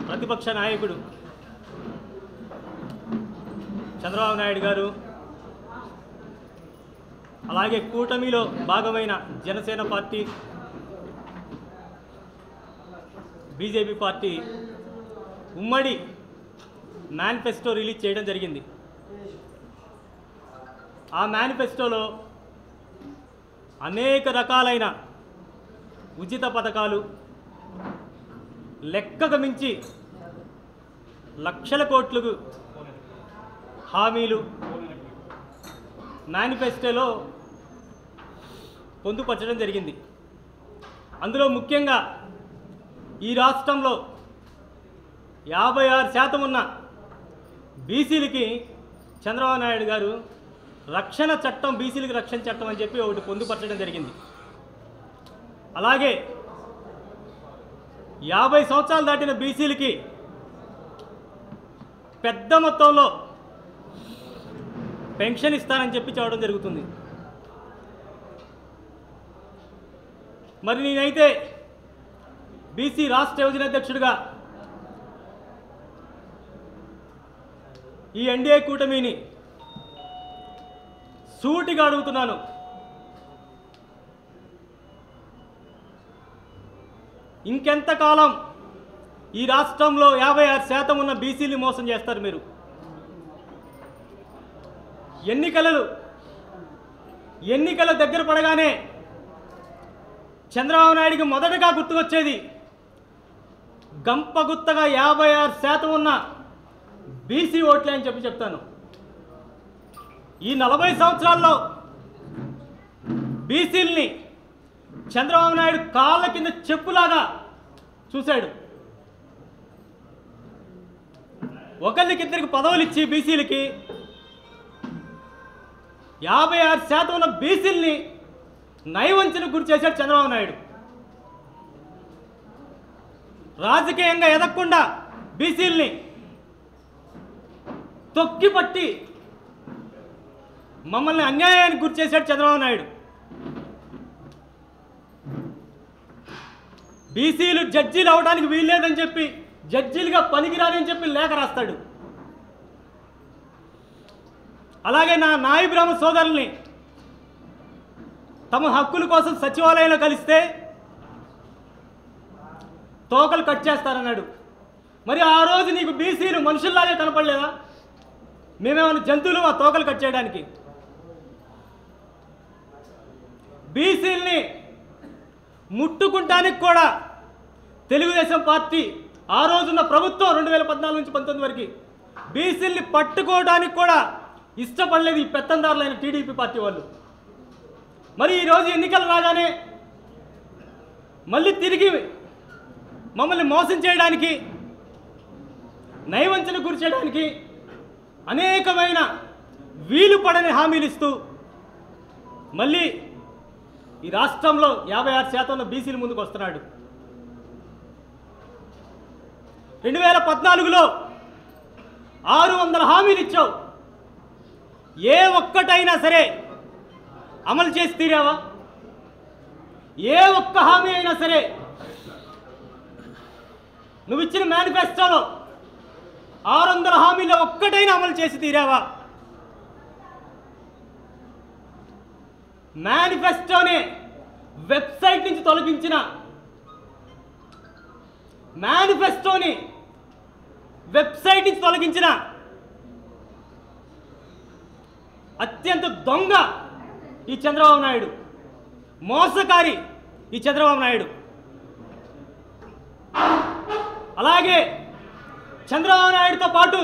ప్రతిపక్ష నాయకుడు చంద్రబాబు నాయుడు గారు అలాగే కూటమిలో భాగమైన జనసేన పార్టీ బీజేపీ పార్టీ ఉమ్మడి మేనిఫెస్టో రిలీజ్ చేయడం జరిగింది ఆ మేనిఫెస్టోలో అనేక రకాలైన ఉచిత పథకాలు లెక్కకు మించి లక్షల కోట్లకు హామీలు మేనిఫెస్టోలో పొందుపరచడం జరిగింది అందులో ముఖ్యంగా ఈ రాష్ట్రంలో యాభై ఆరు శాతం ఉన్న బీసీలకి చంద్రబాబు నాయుడు గారు రక్షణ చట్టం బీసీలకు రక్షణ చట్టం అని చెప్పి ఒకటి పొందుపరచడం జరిగింది అలాగే యాభై సంవత్సరాలు దాటిన బీసీలకి పెద్ద మొత్తంలో పెన్షన్ ఇస్తానని చెప్పి చెప్పడం జరుగుతుంది మరి నేనైతే బీసీ రాష్ట్ర యోజన అధ్యక్షుడిగా ఈ ఎన్డీఏ కూటమిని సూటిగా అడుగుతున్నాను ఇంకెంతకాలం ఈ రాష్ట్రంలో యాభై ఆరు శాతం ఉన్న బీసీలు మోసం చేస్తారు మీరు ఎన్నికలు ఎన్నికల దగ్గర పడగానే చంద్రబాబు నాయుడికి మొదటగా గుర్తుకొచ్చేది గంప గుత్తగా యాభై ఆరు శాతం ఉన్న బీసీ ఓట్లే అని చెప్పి చెప్తాను ఈ నలభై సంవత్సరాల్లో బీసీల్ని చంద్రబాబు నాయుడు కాళ్ళ కింద చెప్పులాగా చూశాడు ఒకరికిద్దరికి పదవులు ఇచ్చి బీసీలకి యాభై ఆరు శాతం ఉన్న బీసీల్ని నయవంచనకు గురి చేశాడు చంద్రబాబు నాయుడు రాజకీయంగా ఎదగకుండా బీసీల్ని తొక్కి పట్టి మమ్మల్ని అన్యాయానికి గురి చేశాడు చంద్రబాబు నాయుడు బీసీలు జడ్జీలు అవడానికి వీల్లేదని చెప్పి జడ్జీలుగా పనికిరాని చెప్పి లేఖ రాస్తాడు అలాగే నా నాయి బ్రహ్మ సోదరుల్ని తమ హక్కుల కోసం సచివాలయంలో కలిస్తే తోకలు కట్ చేస్తారన్నాడు మరి ఆ రోజు నీకు బీసీలు మనుషుల్లాగే కనపడలేదా మేమేమైనా జంతువులు ఆ తోకలు కట్ చేయడానికి బీసీల్ని ముట్టుకుంటానికి కూడా తెలుగుదేశం పార్టీ ఆ రోజున్న ప్రభుత్వం రెండు వేల పద్నాలుగు నుంచి పంతొమ్మిది వరకు బీసీల్ని పట్టుకోవడానికి కూడా ఇష్టపడలేదు ఈ పెత్తందారులైన టీడీపీ పార్టీ వాళ్ళు మరి ఈరోజు ఎన్నికలు రాగానే మళ్ళీ తిరిగి మమ్మల్ని మోసం చేయడానికి నయవంచన గురి చేయడానికి అనేకమైన వీలు పడని హామీలు ఇస్తూ మళ్ళీ ఈ రాష్ట్రంలో యాభై ఆరు శాతంలో బీసీల ముందుకు వస్తున్నాడు రెండు వేల పద్నాలుగులో ఆరు వందల హామీలు ఇచ్చావు ఏ ఒక్కటైనా సరే అమలు చేసి తీరావా ఏ ఒక్క హామీ అయినా సరే నువ్వు ఇచ్చిన మేనిఫెస్టోలో ఆరు వందల హామీలో ఒక్కటైనా అమలు చేసి తీరావా మేనిఫెస్టోనే వెబ్సైట్ నుంచి తొలగించిన మేనిఫెస్టోని వెబ్సైట్ నుంచి తొలగించిన అత్యంత దొంగ ఈ చంద్రబాబు నాయుడు మోసకారి ఈ చంద్రబాబు నాయుడు అలాగే చంద్రబాబు నాయుడుతో పాటు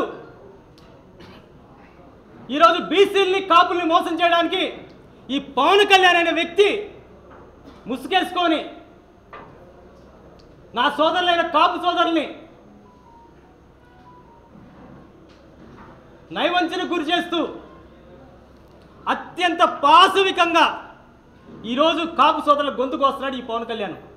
ఈరోజు బీసీల్ని కాపుల్ని మోసం చేయడానికి ఈ పవన్ కళ్యాణ్ అనే వ్యక్తి ముసుగేసుకొని నా సోదరులైన కాపు సోదరుల్ని నైవంచన గురి చేస్తూ అత్యంత పాశవికంగా ఈరోజు కాపు సోదరుల గొంతుకు వస్తున్నాడు ఈ పవన్ కళ్యాణ్